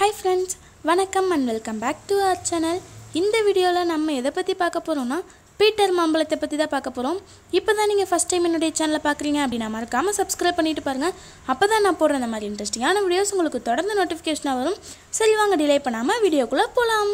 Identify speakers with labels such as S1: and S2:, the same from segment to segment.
S1: hi friends வணக்கம் and welcome back to our channel இந்த வீடியோவில் நம்ம எதை பற்றி பார்க்க போகிறோம்னா பீட்டர் மாம்பழத்தை பற்றி தான் பார்க்க போகிறோம் இப்போ தான் நீங்கள் ஃபஸ்ட் டைம் என்னுடைய சேனலை பார்க்குறீங்க அப்படின்னா மறக்காமல் சப்ஸ்கிரைப் பண்ணிட்டு பாருங்கள் அப்போ தான் நான் போடுற அந்த மாதிரி இன்ட்ரெஸ்டிங்கான வீடியோஸ் உங்களுக்கு தொடர்ந்து நோட்டிஃபிகேஷனாக வரும் சரி வாங்க டிலே பண்ணாமல் வீடியோக்குள்ளே போகலாம்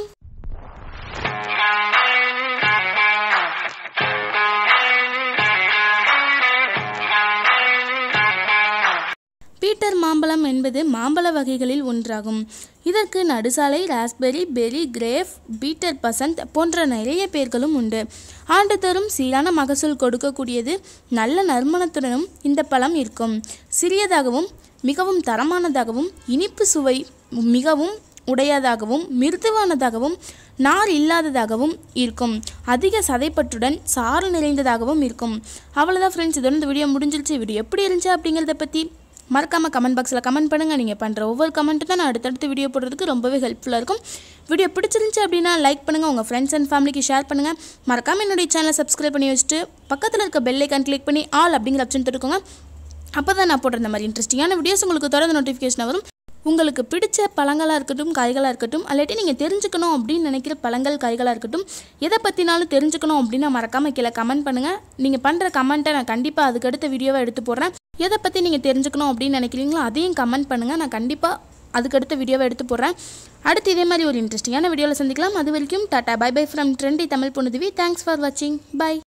S1: பீட்டர் மாம்பழம் என்பது மாம்பழ வகைகளில் ஒன்றாகும் இதற்கு நடுசாலை ராஸ்பெரி பெரி கிரேப் பீட்டர் பசந்த் போன்ற நிறைய பேர்களும் உண்டு ஆண்டுதோறும் சீரான மகசூல் கொடுக்கக்கூடியது நல்ல நறுமணத்துடனும் இந்த பழம் இருக்கும் சிறியதாகவும் மிகவும் தரமானதாகவும் இனிப்பு சுவை மிகவும் உடையதாகவும் மிருதுவானதாகவும் நார் இல்லாததாகவும் இருக்கும் அதிக சதைப்பற்றுடன் சாறு நிறைந்ததாகவும் இருக்கும் அவ்வளோதான் ஃப்ரெண்ட்ஸ் இதோட இந்த வீடியோ முடிஞ்சிருச்சு வீடியோ எப்படி இருந்துச்சு அப்படிங்கிறத பற்றி மறக்காமல் கமெண்ட் பாக்ஸில் கமெண்ட் பண்ணுங்கள் நீங்கள் பண்ணுற ஒவ்வொரு கமெண்ட்டு தான் நான் அடுத்தடுத்து வீடியோ போடுறதுக்கு ரொம்பவே ஹெல்ப்ஃபுல்லாக இருக்கும் வீடியோ பிடிச்சிருந்துச்சு அப்படின்னா லைக் பண்ணுங்கள் உங்கள் ஃப்ரெண்ட்ஸ் அண்ட் ஃபேமிலிக்கு ஷேர் பண்ணுங்கள் மறக்காமல் என்னுடைய சேனலை சப்ஸ்கிரைப் பண்ணி வச்சுட்டு பக்கத்தில் இருக்க பெல் ஐக்கான் கிளிக் பண்ணி ஆல் அப்படிங்கிற ஆப்ஷன் தொட்டுக்கோங்க அப்போ தான் நான் போடுற இந்த மாதிரி இன்ட்ரெஸ்டிங்கான வீடியோஸ் உங்களுக்கு தொடர்ந்து நோட்டிஃபிகேஷன் வரும் உங்களுக்கு பிடிச்ச பழங்களாக இருக்கட்டும் காய்களாக இருக்கட்டும் அல்லாட்டி நீங்கள் தெரிஞ்சுக்கணும் அப்படின்னு நினைக்கிற பழங்கள் காய்களாக இருக்கட்டும் எதை பற்றினாலும் தெரிஞ்சுக்கணும் அப்படின்னு மறக்காமல் கீழே கமெண்ட் பண்ணுங்கள் நீங்கள் பண்ணுற கமெண்ட்டை நான் கண்டிப்பாக அதுக்கடுத்த வீடியோவை எடுத்து போடுறேன் எதை பற்றி நீங்கள் தெரிஞ்சுக்கணும் அப்படின்னு நினைக்கிறீங்களோ அதையும் கமெண்ட் பண்ணுங்கள் நான் கண்டிப்பாக அதுக்கடுத்த வீடியோவை எடுத்து போடுறேன் அடுத்து இதே மாதிரி ஒரு இன்ட்ரெஸ்டிங்கான வீடியோவில் சந்திக்கலாம் அது வரைக்கும் tata bye bye from trendy Tamil பொண்ணுதிவி தேங்க்ஸ் ஃபார் வாட்சிங் பை